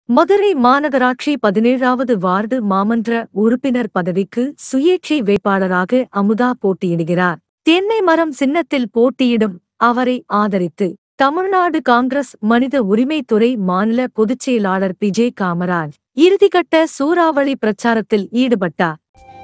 மதுரை மாநகராட்சி பதினேழாவது வார்டு மாமன்ற உறுப்பினர் பதவிக்கு சுயேட்சை வேட்பாளராக அமுதா போட்டியிடுகிறார் தென்னை மரம் சின்னத்தில் போட்டியிடும் அவரை ஆதரித்து தமிழ்நாடு காங்கிரஸ் மனித உரிமைத்துறை மாநில பொதுச் செயலாளர் பி ஜே காமராஜ் இறுதிக்கட்ட சூறாவளி பிரச்சாரத்தில் ஈடுபட்டார்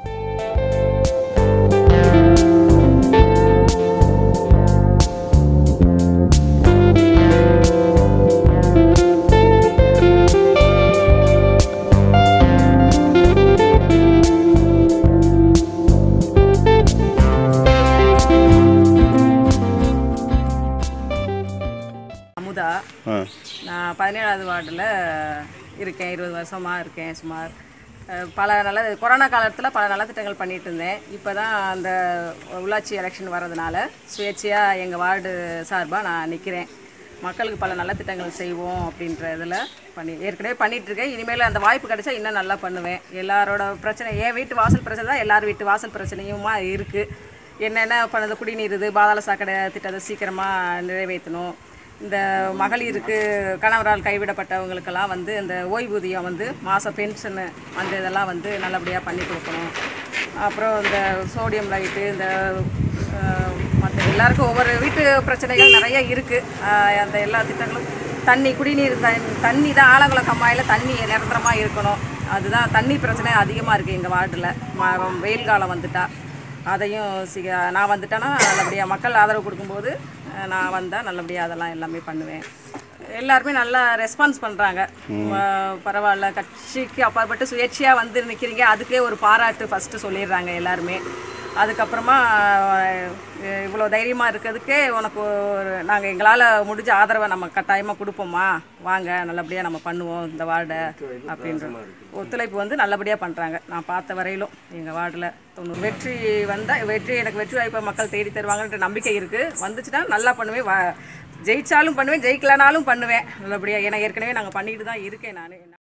அமுதா ஆ நான் பதினேழாவது வார்டில் இருக்கேன் இருபது வருஷமாக இருக்கேன் சுமார் அஹ் பல நல்ல கொரோனா காலத்தில் பல நலத்திட்டங்கள் பண்ணிட்டு இருந்தேன் இப்போ தான் அந்த உள்ளாட்சி எலெக்ஷன் வர்றதுனால சுயேட்சையாக எங்கள் வார்டு சார்பாக நான் நிற்கிறேன் மக்களுக்கு பல நலத்திட்டங்கள் செய்வோம் அப்படின்ற இதில் பண்ணி ஏற்கனவே பண்ணிட்டு இருக்கேன் இனிமேல் அந்த வாய்ப்பு கிடைச்சா இன்னும் நல்லா பண்ணுவேன் எல்லாரோட பிரச்சனை என் வீட்டு வாசல் பிரச்சனை தான் எல்லார் வீட்டு வாசல் பிரச்சனையுமா இருக்குது என்னென்ன பண்ணுது குடிநீர் இது பாதாள சாக்கடை திட்டத்தை சீக்கிரமாக நிறைவேற்றணும் இந்த மகளிருக்கு கணவரால் கைவிடப்பட்டவங்களுக்கெல்லாம் வந்து இந்த ஓய்வூதியம் வந்து மாத பென்ஷனு அந்த இதெல்லாம் வந்து நல்லபடியாக பண்ணி கொடுக்கணும் அப்புறம் இந்த சோடியம் லைட்டு இந்த மற்ற எல்லாருக்கும் ஒவ்வொரு வீட்டு பிரச்சனைகள் நிறைய இருக்குது அந்த எல்லா திட்டங்களும் தண்ணி குடிநீர் தண் தண்ணி தான் ஆலங்குளம் கம்மாயில் தண்ணி நிரந்தரமாக இருக்கணும் அதுதான் தண்ணி பிரச்சனை அதிகமாக இருக்குது எங்கள் வார்டில் வெயில் காலம் வந்துட்டா அதையும் சிக நான் வந்துட்டேன்னா நல்லபடியாக மக்கள் ஆதரவு கொடுக்கும்போது அஹ், நான் வந்தால் நல்லபடியாக அதெல்லாம் எல்லாமே பண்ணுவேன் எல்லாருமே நல்லா ரெஸ்பான்ஸ் பண்ணுறாங்க பரவாயில்ல கட்சிக்கு அப்பாற்பட்டு சுயேட்சையாக வந்து நிற்கிறீங்க அதுக்கே ஒரு பாராட்டு ஃபஸ்ட்டு சொல்லிடுறாங்க எல்லாருமே அதுக்கப்புறமா அஹ், இவ்வளோ தைரியமாக இருக்கிறதுக்கே உனக்கு ஒரு நாங்கள் எங்களால் முடிஞ்ச ஆதரவை நம்ம கட்டாயமாக கொடுப்போம்மா வாங்க நல்லபடியாக நம்ம பண்ணுவோம் இந்த வார்டை அப்படின்ற ஒத்துழைப்பு வந்து நல்லபடியாக பண்ணுறாங்க நான் பார்த்த வரையிலும் எங்கள் வார்டில் தொண்ணூறு வெற்றி வந்தால் வெற்றி எனக்கு வெற்றி வாய்ப்பை மக்கள் தேடி தருவாங்கன்ற நம்பிக்கை இருக்குது வந்துச்சுன்னா நல்லா பண்ணுவேன் வா ஜெயிச்சாலும் பண்ணுவேன் ஜெயிக்கலனாலும் பண்ணுவேன் நல்லபடியாக ஏன்னா ஏற்கனவே நாங்கள் பண்ணிட்டு தான் இருக்கேன் நான்